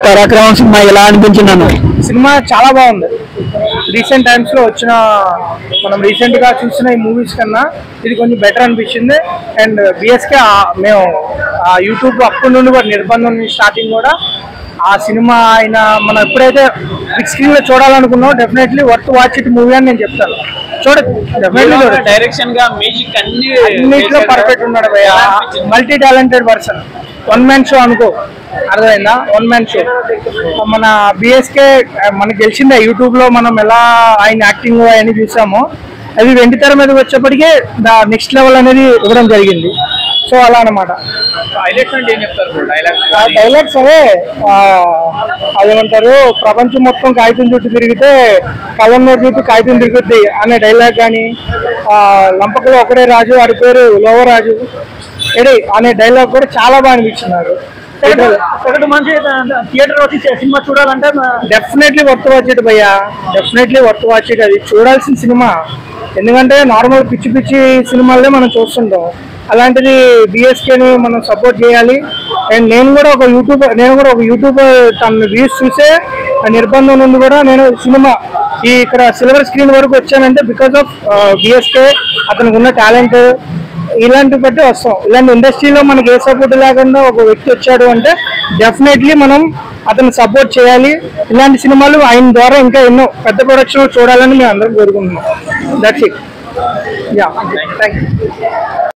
పరాక్రమం సినిమా ఎలా అనిపించింది సినిమా చాలా బాగుంది రీసెంట్ టైమ్స్ లో వచ్చిన మనం రీసెంట్ గా చూసిన ఈ మూవీస్ కన్నా ఇది కొంచెం బెటర్ అనిపించింది అండ్ బిఎస్కే మేము ఆ యూట్యూబ్ అప్పటి నుండి కూడా నిర్బంధం స్టార్టింగ్ కూడా ఆ సినిమా ఆయన మనం ఎప్పుడైతే బిగ్ స్క్రీన్ లో చూడాలనుకున్నాం definitely worth watch it movie అని నేను చెప్తాను చూడదు డెఫినెట్లీ చూడదు డైరెక్షన్ గా మ్యూజిక్ అన్ని అన్నిట్లో పర్ఫెక్ట్ ఉన్నాడు భయ్య multi talented person one man show అనుకో అర్థమైందా వన్ మ్యాన్ షో మన బిఎస్కే మనకు తెలిసిందే యూట్యూబ్ లో మనం ఎలా ఆయన యాక్టింగ్ అవన్నీ చూసామో అవి వెండి తెర మీద వచ్చేప్పటికే దా నెక్స్ట్ లెవెల్ అనేది ఇవ్వడం జరిగింది సో అలా అన్నమాట హైలైట్స్ అంటే ఏం చెప్తారు బ్రో డైలాగ్స్ ఆ డైలాగ్స్ అవే ఆ, అదేమంటారు ప్రపంచం మొత్తం కాగితం చుట్టూ తిరిగితే కళ్ళన్నో చుట్టూ కాగితం తిరుగుద్ది అనే డైలాగ్ కానీ లంపకలో ఒకడే రాజు వాడి పేరు లోవరాజు ఎడి అనే డైలాగ్ కూడా చాలా బాగా అనిపించినారు ఒకటి మంచి థియేటర్ వచ్చి సినిమా చూడాలంటే డెఫినెట్లీ వర్త్ వాచ్ ఇట్ భయ్యా డెఫినెట్లీ వర్త్ వాచ్ ఇట్ అది చూడాల్సిన సినిమా ఎందుకంటే నార్మల్ పిచ్చి పిచ్చి సినిమాలనే మనం చూస్తుంటాం అలాంటిది బిఎస్కేని మనం సపోర్ట్ చేయాలి అండ్ నేను కూడా ఒక యూట్యూబ్ నేను కూడా ఒక యూట్యూబ్ తన వ్యూస్ చూసే ఆ నిర్బంధం నుండి కూడా నేను సినిమా ఈ ఇక్కడ సిల్వర్ స్క్రీన్ వరకు వచ్చానంటే బికాస్ ఆఫ్ బిఎస్కే అతనికి ఉన్న టాలెంట్ ఇలాంటి బట్టి వస్తాం ఇలాంటి ఇండస్ట్రీలో మనకి ఏ సపోర్ట్ లేకుండా ఒక వ్యక్తి వచ్చాడు అంటే డెఫినెట్లీ మనం అతను సపోర్ట్ చేయాలి ఇలాంటి సినిమాలు ఆయన ద్వారా ఇంకా ఎన్నో పెద్ద ప్రొడక్షన్ చూడాలని మేము అందరం కోరుకుంటున్నాం that's it yeah thank you